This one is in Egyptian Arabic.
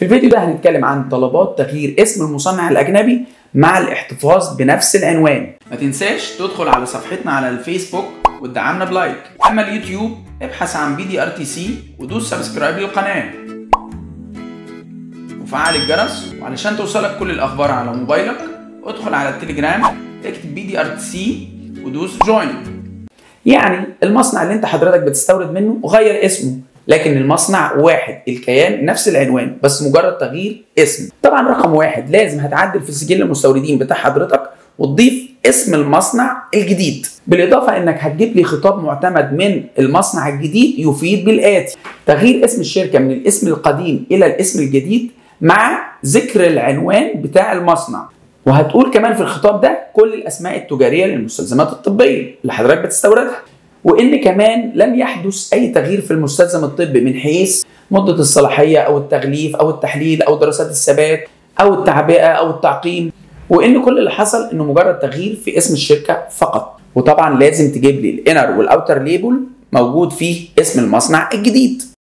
في الفيديو ده هنتكلم عن طلبات تغيير اسم المصنع الاجنبي مع الاحتفاظ بنفس العنوان ما تنساش تدخل على صفحتنا على الفيسبوك وتدعمنا بلايك اما اليوتيوب ابحث عن بي دي ار تي سي ودوس سبسكرايب للقناه وفعل الجرس وعلشان توصلك كل الاخبار على موبايلك ادخل على التليجرام اكتب بي دي ار تي سي ودوس جوين يعني المصنع اللي انت حضرتك بتستورد منه غير اسمه لكن المصنع واحد الكيان نفس العنوان بس مجرد تغيير اسم طبعا رقم واحد لازم هتعدل في سجل المستوردين بتاع حضرتك وتضيف اسم المصنع الجديد بالاضافه انك هتجيب لي خطاب معتمد من المصنع الجديد يفيد بالاتي تغيير اسم الشركه من الاسم القديم الى الاسم الجديد مع ذكر العنوان بتاع المصنع وهتقول كمان في الخطاب ده كل الاسماء التجاريه للمستلزمات الطبيه اللي حضرتك بتستوردها وان كمان لم يحدث اي تغيير في المستلزم الطبي من حيث مده الصلاحيه او التغليف او التحليل او دراسات الثبات او التعبئه او التعقيم وان كل اللي حصل انه مجرد تغيير في اسم الشركه فقط وطبعا لازم تجيب لي الانر والاوتر ليبل موجود فيه اسم المصنع الجديد